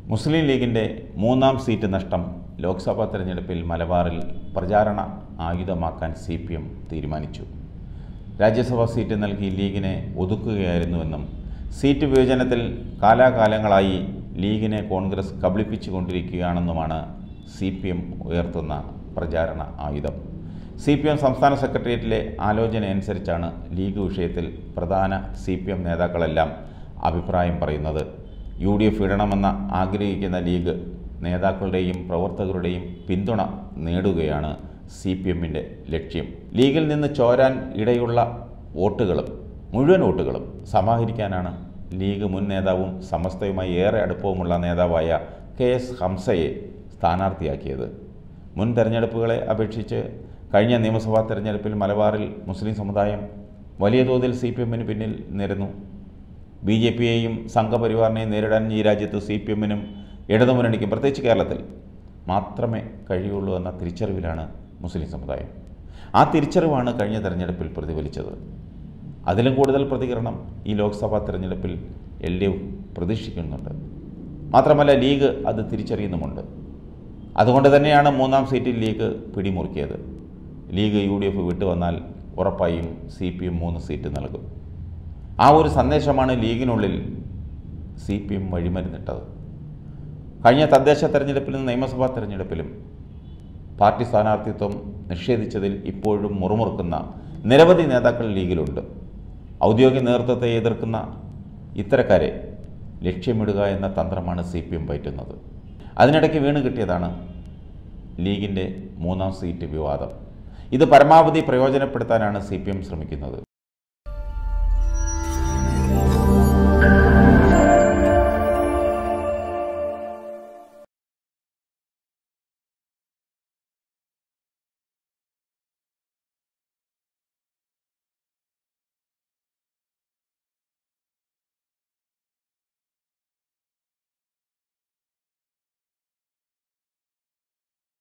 മുസ്ലിം ലീഗിൻ്റെ മൂന്നാം സീറ്റ് നഷ്ടം ലോക്സഭാ തെരഞ്ഞെടുപ്പിൽ മലബാറിൽ പ്രചാരണ ആയുധമാക്കാൻ സി പി എം തീരുമാനിച്ചു രാജ്യസഭാ സീറ്റ് നൽകി ലീഗിനെ ഒതുക്കുകയായിരുന്നുവെന്നും സീറ്റ് വിഭജനത്തിൽ കാലാകാലങ്ങളായി ലീഗിനെ കോൺഗ്രസ് കബളിപ്പിച്ചുകൊണ്ടിരിക്കുകയാണെന്നുമാണ് സി പി എം ഉയർത്തുന്ന പ്രചാരണ ആയുധം സി പി എം സംസ്ഥാന സെക്രട്ടേറിയറ്റിലെ ആലോചനയനുസരിച്ചാണ് ലീഗ് വിഷയത്തിൽ പ്രധാന സി പി എം നേതാക്കളെല്ലാം അഭിപ്രായം പറയുന്നത് യു ഡി എഫ് ഇടണമെന്ന് ആഗ്രഹിക്കുന്ന ലീഗ് നേതാക്കളുടെയും പ്രവർത്തകരുടെയും പിന്തുണ നേടുകയാണ് സി പി എമ്മിൻ്റെ ലക്ഷ്യം ലീഗിൽ നിന്ന് ചോരാൻ ഇടയുള്ള വോട്ടുകളും മുഴുവൻ വോട്ടുകളും സമാഹരിക്കാനാണ് ലീഗ് മുൻ നേതാവും സമസ്തയുമായി ഏറെ അടുപ്പവുമുള്ള നേതാവായ കെ എസ് ഹംസയെ സ്ഥാനാർത്ഥിയാക്കിയത് മുൻ തെരഞ്ഞെടുപ്പുകളെ അപേക്ഷിച്ച് കഴിഞ്ഞ നിയമസഭാ തെരഞ്ഞെടുപ്പിൽ മലബാറിൽ മുസ്ലിം സമുദായം വലിയ തോതിൽ സി പി എമ്മിന് പിന്നിൽ നിരന്നു ബി ജെ പിയെയും സംഘപരിവാറിനെയും നേരിടാൻ ഈ രാജ്യത്ത് സി പി എമ്മിനും ഇടതുമുന്നണിക്കും പ്രത്യേകിച്ച് കേരളത്തിൽ മാത്രമേ കഴിയുള്ളൂ എന്ന തിരിച്ചറിവിലാണ് മുസ്ലിം സമുദായം ആ തിരിച്ചറിവാണ് കഴിഞ്ഞ തെരഞ്ഞെടുപ്പിൽ പ്രതിഫലിച്ചത് അതിലും കൂടുതൽ പ്രതികരണം ഈ ലോക്സഭാ തെരഞ്ഞെടുപ്പിൽ എൽ ഡി എഫ് പ്രതീക്ഷിക്കുന്നുണ്ട് മാത്രമല്ല ലീഗ് അത് തിരിച്ചറിയുന്നുമുണ്ട് അതുകൊണ്ട് തന്നെയാണ് മൂന്നാം സീറ്റിൽ ലീഗ് പിടിമുറുക്കിയത് ലീഗ് യു ഡി എഫ് വിട്ടുവന്നാൽ ഉറപ്പായും സി പി എം മൂന്ന് സീറ്റ് നൽകും ആ ഒരു സന്ദേശമാണ് ലീഗിനുള്ളിൽ സി പി എം വഴിമരുന്നിട്ടത് കഴിഞ്ഞ തദ്ദേശ തെരഞ്ഞെടുപ്പിലും നിയമസഭാ തെരഞ്ഞെടുപ്പിലും പാർട്ടി സ്ഥാനാർത്ഥിത്വം നിഷേധിച്ചതിൽ ഇപ്പോഴും മുറുമുറുക്കുന്ന നിരവധി നേതാക്കൾ ലീഗിലുണ്ട് ഔദ്യോഗിക നേതൃത്വത്തെ എതിർക്കുന്ന ഇത്തരക്കാരെ ലക്ഷ്യമിടുക എന്ന തന്ത്രമാണ് സി പി എം പയറ്റുന്നത് അതിനിടയ്ക്ക് വീണ് കിട്ടിയതാണ് ലീഗിൻ്റെ മൂന്നാം സീറ്റ് വിവാദം ഇത് പരമാവധി പ്രയോജനപ്പെടുത്താനാണ് സി പി എം ശ്രമിക്കുന്നത്